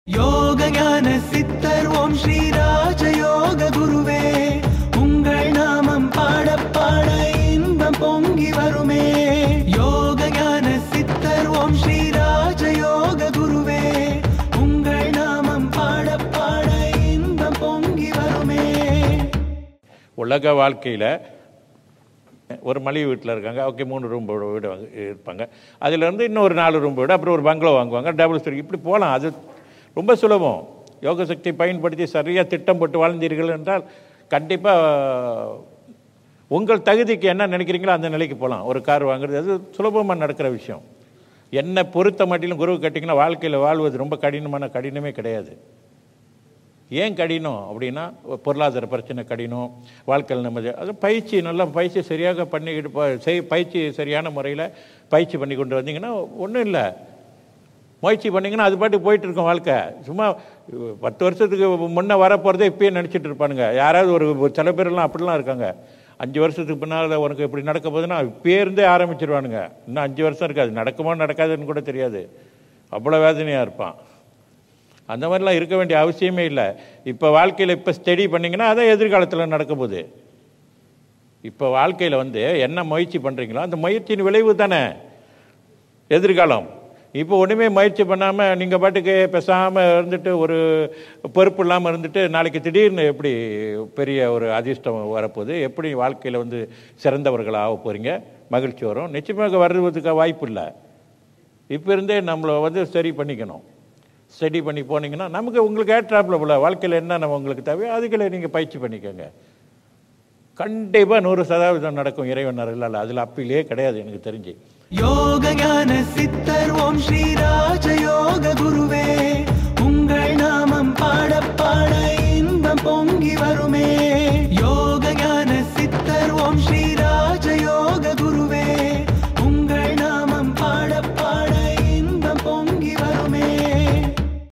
யோக ஞான சித்தர் ஓம் ஸ்ரீ ராஜயோக குருவே உங்கள் நாமம் பாட பாட இன்பம் பொங்கி வருமே யோக ஞான சித்தர் ஓம் ஸ்ரீ ராஜயோக குருவே உங்கள் நாமம் பாட பாட இன்பம் பொங்கி வருமே உலக வாழ்க்கையில் ஒரு மளிகை வீட்டில் இருக்காங்க ஓகே மூணு ரூம் வீடு வாங்க இருப்பாங்க அதுலேருந்து இன்னொரு நாலு ரூம் வீடு அப்புறம் ஒரு பங்களோ வாங்குவாங்க டபுள் ஸ்டோரி இப்படி போகலாம் அது ரொம்ப சுலபம் யோக சக்தி பயன்படுத்தி சரியாக திட்டம் போட்டு வாழ்ந்தீர்கள் என்றால் கண்டிப்பாக உங்கள் தகுதிக்கு என்ன நினைக்கிறீங்களோ அந்த நிலைக்கு போகலாம் ஒரு கார் வாங்குறது அது சுலபமாக நடக்கிற விஷயம் என்னை பொறுத்த மட்டிலும் குருவு கேட்டிங்கன்னா வாழ்க்கையில் வாழ்வது ரொம்ப கடினமான கடினமே கிடையாது ஏன் கடினம் அப்படின்னா பொருளாதார பிரச்சனை கடினம் வாழ்க்கையில் நம்ம அது பயிற்சி நல்லா பயிற்சி சரியாக பண்ணிக்கிட்டு ப- செய் பயிற்சி சரியான முறையில் பயிற்சி பண்ணி கொண்டு வந்தீங்கன்னா ஒன்றும் இல்லை முயற்சி பண்ணிங்கன்னா அது பாட்டுக்கு போயிட்டு இருக்கும் வாழ்க்கை சும்மா அஹ், பத்து வருஷத்துக்கு முன்னே வரப்போகிறதே இப்பயே நினச்சிட்டு இருப்பானுங்க யாராவது ஒரு ஒரு சில பேர்லாம் அப்படிலாம் இருக்காங்க அஞ்சு வருஷத்துக்கு பின்னால் உனக்கு இப்படி நடக்க போகுதுன்னா இப்பயே இருந்தே ஆரம்பிச்சிருவானுங்க இன்னும் அஞ்சு வருஷம் இருக்காது நடக்குமோ நடக்காதுன்னு கூட தெரியாது அவ்வளோ வேதனையாக இருப்பான் அந்த மாதிரிலாம் இருக்க வேண்டிய அவசியமே இல்லை இப்போ வாழ்க்கையில் இப்போ ஸ்டடி பண்ணிங்கன்னா அதான் எதிர்காலத்தில் நடக்க போகுது இப்போ வாழ்க்கையில் வந்து என்ன முயற்சி பண்ணுறீங்களோ அந்த முயற்சியின் விளைவு தானே எதிர்காலம் இப்போ ஒன்றுமே முயற்சி பண்ணாமல் நீங்கள் பாட்டுக்கு பேசாமல் இருந்துட்டு ஒரு பொறுப்பு இல்லாமல் இருந்துட்டு நாளைக்கு திடீர்னு எப்படி பெரிய ஒரு அதிர்ஷ்டம் வரப்போகுது எப்படி வாழ்க்கையில் வந்து சிறந்தவர்களாக ஆக போகிறீங்க மகிழ்ச்சி வரும் நிச்சயமாக வர்றதுக்கு வாய்ப்பு இல்லை இப்போ இருந்தே நம்மளை வந்து சரி பண்ணிக்கணும் ஸ்டடி பண்ணி போனீங்கன்னா நமக்கு உங்களுக்கு ஏற்றாப்புல போல வாழ்க்கையில் என்ன நம்ம உங்களுக்கு தேவையோ அதுகளை நீங்கள் பயிற்சி பண்ணிக்கோங்க கண்டிப்பாக நூறு சதவீதம் நடக்கும் இறைவன் அருளால் அதில் அப்பிலே கிடையாது எனக்கு தெரிஞ்சு யோக ஞான சித்தர் ஓம் ஸ்ரீ ராஜயோக குருவே உங்கள் நாமம் பாட பாட இன்பம் பொங்கி வருமே